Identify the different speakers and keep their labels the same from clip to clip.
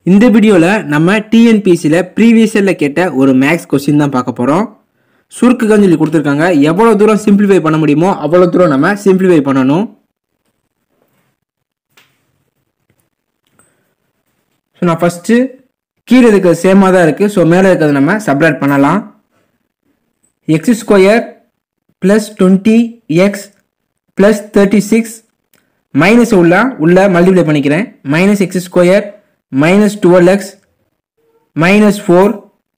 Speaker 1: இந்த வீடியோவில் நம்ம டிஎன்பிசியில் ப்ரீவியஸ் இயரில் கேட்ட ஒரு மேக்ஸ் கொஸ்டின் தான் பார்க்க போகிறோம் சுருக்குகன்னு சொல்லி கொடுத்துருக்காங்க எவ்வளோ தூரம் சிம்பிளிஃபை பண்ண முடியுமோ அவ்வளோ தூரம் நம்ம சிம்பிளிஃபை பண்ணணும் ஸோ நான் ஃபஸ்ட்டு கீழே இருக்கிறது சேமாக தான் இருக்குது ஸோ மேலே இருக்கிறது நம்ம சப்ராக்ட் பண்ணலாம் x square plus twenty x plus thirty six minus உள்ள உள்ள மல்டிப்ளை பண்ணிக்கிறேன் minus x square minus twelve x minus four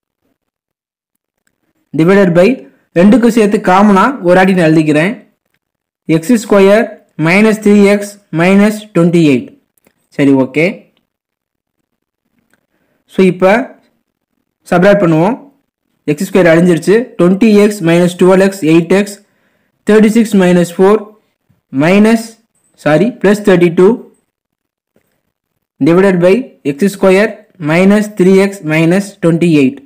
Speaker 1: divided by ரெண்டுக்கும் சேர்த்து காமனாக ஒரு ஆட்டி நான் எழுதிக்கிறேன் x square minus three x minus twenty eight சரி ஓகே ஸோ இப்போ சப்ராக்ட் பண்ணுவோம் எக்ஸ் ஸ்கொயர் அழிஞ்சிருச்சு twenty x minus twelve x eight x thirty six minus four minus sorry plus thirty two divided by x square minus 3x minus 28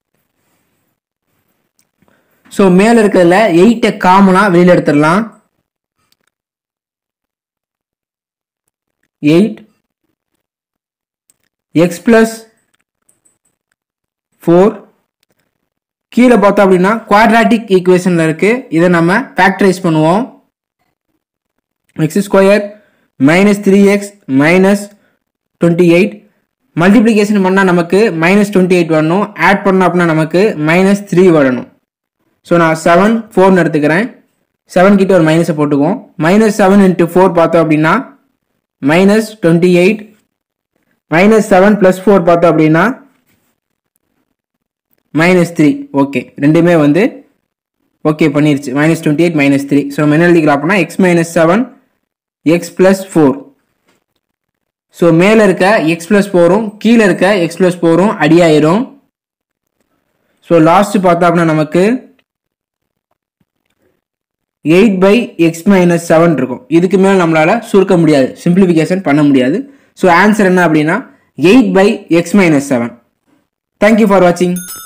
Speaker 1: so மேலே இருக்கிறதுல எயிட்டை காமனாக வெளியில் எடுத்துடலாம் eight X plus four கீழே பார்த்தோம் அப்படின்னா குவாட்ராட்டிக் ஈக்குவேஷனில் இருக்குது இதை நம்ம ஃபேக்டரைஸ் பண்ணுவோம் x square minus three x minus twenty eight multiplication பண்ணால் நமக்கு மைனஸ் டுவெண்ட்டி எயிட் வரணும் ஆட் பண்ணோம் அப்படின்னா நமக்கு மைனஸ் த்ரீ வரணும் ஸோ நான் செவன் ஃபோர்னு எடுத்துக்கிறேன் செவன் கிட்ட ஒரு மைனஸை போட்டுக்குவோம் மைனஸ் செவன் இன்ட்டு ஃபோர் பார்த்தோம் அப்படின்னா minus twenty eight minus seven plus four பார்த்தோம் அப்படின்னா மைனஸ் த்ரீ ஓகே ரெண்டுமே வந்து ஓகே பண்ணிருச்சு minus twenty eight minus three so நம்ம என்ன எழுதிக்கலாம் அப்படின்னா x minus seven x plus four so மேலே இருக்க எக்ஸ் ப்ளஸ் ஃபோரும் கீழே இருக்க எக்ஸ் ப்ளஸ் ஃபோரும் அடியாயிரும் ஸோ லாஸ்ட் பார்த்தா அப்படின்னா நமக்கு eight by x minus seven இருக்கும் இதுக்கு மேலே நம்மளால் சுருக்க முடியாது சிம்பிளிஃபிகேஷன் பண்ண முடியாது ஸோ ஆன்சர் என்ன அப்படின்னா eight by x minus seven thank you for வாட்சிங்